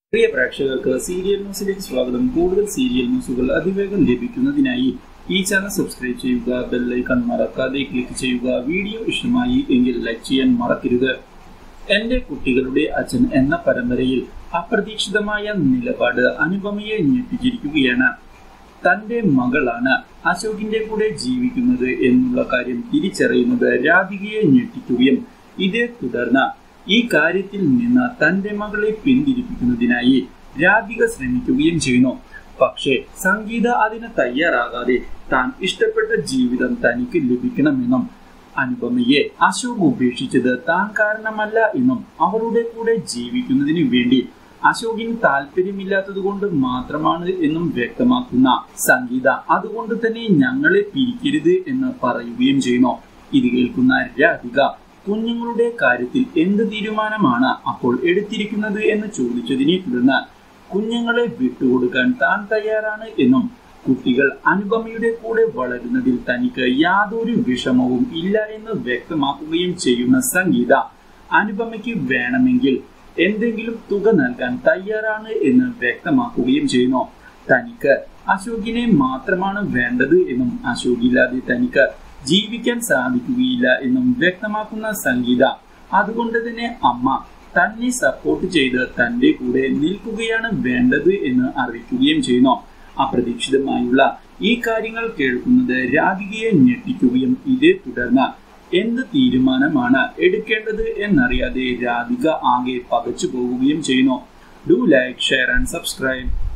പ്രിയ പ്രേക്ഷകർക്ക് സീരിയൽ ന്യൂസിലേക്ക് സ്വാഗതം കൂടുതൽ സീരിയൽ ന്യൂസുകൾ അതിവേഗം ലഭിക്കുന്നതിനായി ഈ ചാനൽ സബ്സ്ക്രൈബ് ചെയ്യുക ബെല്ലൈക്കൺ മറക്കാതെ ക്ലിക്ക് ചെയ്യുക വീഡിയോ ഇഷ്ടമായി എങ്കിൽ ലൈക്ക് ചെയ്യാൻ മറക്കരുത് എന്റെ കുട്ടികളുടെ അച്ഛൻ എന്ന പരമ്പരയിൽ അപ്രതീക്ഷിതമായ നിലപാട് അനുപമയെ ഞെട്ടിച്ചിരിക്കുകയാണ് തന്റെ മകളാണ് അശോകിന്റെ കൂടെ ജീവിക്കുന്നത് എന്നുള്ള കാര്യം തിരിച്ചറിയുന്നത് രാധികയെ ഞെട്ടിക്കുകയും ഇതേ തുടർന്ന് ഈ കാര്യത്തിൽ നിന്ന് തന്റെ മകളെ പിന്തിരിപ്പിക്കുന്നതിനായി രാധിക ശ്രമിക്കുകയും ചെയ്യുന്നു പക്ഷേ സംഗീത അതിന് തയ്യാറാകാതെ താൻ ഇഷ്ടപ്പെട്ട ജീവിതം തനിക്ക് ലഭിക്കണമെന്നും അനുപമയെ അശോക് ഉപേക്ഷിച്ചത് താൻ കാരണമല്ല എന്നും അവരുടെ കൂടെ ജീവിക്കുന്നതിന് വേണ്ടി അശോകിന് താല്പര്യമില്ലാത്തത് കൊണ്ട് മാത്രമാണ് എന്നും വ്യക്തമാക്കുന്ന സംഗീത അതുകൊണ്ട് തന്നെ ഞങ്ങളെ പിരിക്കരുത് എന്ന് പറയുകയും ചെയ്യുന്നു ഇത് കേൾക്കുന്ന രാധിക കുഞ്ഞുങ്ങളുടെ കാര്യത്തിൽ എന്ത് തീരുമാനമാണ് അപ്പോൾ എടുത്തിരിക്കുന്നത് എന്ന് ചോദിച്ചതിനെ തുടർന്ന് കുഞ്ഞുങ്ങളെ വിട്ടുകൊടുക്കാൻ താൻ തയ്യാറാണ് എന്നും കുട്ടികൾ അനുപമയുടെ കൂടെ വളരുന്നതിൽ തനിക്ക് യാതൊരു വിഷമവും ഇല്ല എന്ന് വ്യക്തമാക്കുകയും ചെയ്യുന്ന സംഗീത അനുപമയ്ക്ക് വേണമെങ്കിൽ എന്തെങ്കിലും തുക നൽകാൻ തയ്യാറാണ് എന്ന് വ്യക്തമാക്കുകയും ചെയ്യുന്നു തനിക്ക് അശോകിനെ മാത്രമാണ് വേണ്ടത് എന്നും അശോകില്ലാതെ തനിക്ക് ജീവിക്കാൻ സാധിക്കുകയില്ല എന്നും വ്യക്തമാക്കുന്ന സംഗീത അതുകൊണ്ട് തന്നെ അമ്മ തന്നെ സപ്പോർട്ട് ചെയ്ത് തന്റെ കൂടെ നിൽക്കുകയാണ് വേണ്ടത് എന്ന് അറിയിക്കുകയും ചെയ്യുന്നു അപ്രതീക്ഷിതമായുള്ള ഈ കാര്യങ്ങൾ കേൾക്കുന്നത് രാധികയെ ഞെട്ടിക്കുകയും ഇതേ തുടർന്ന് എന്ത് തീരുമാനമാണ് എടുക്കേണ്ടത് എന്നറിയാതെ രാധിക ആകെ പകച്ചു പോവുകയും ചെയ്യുന്നു do like share and subscribe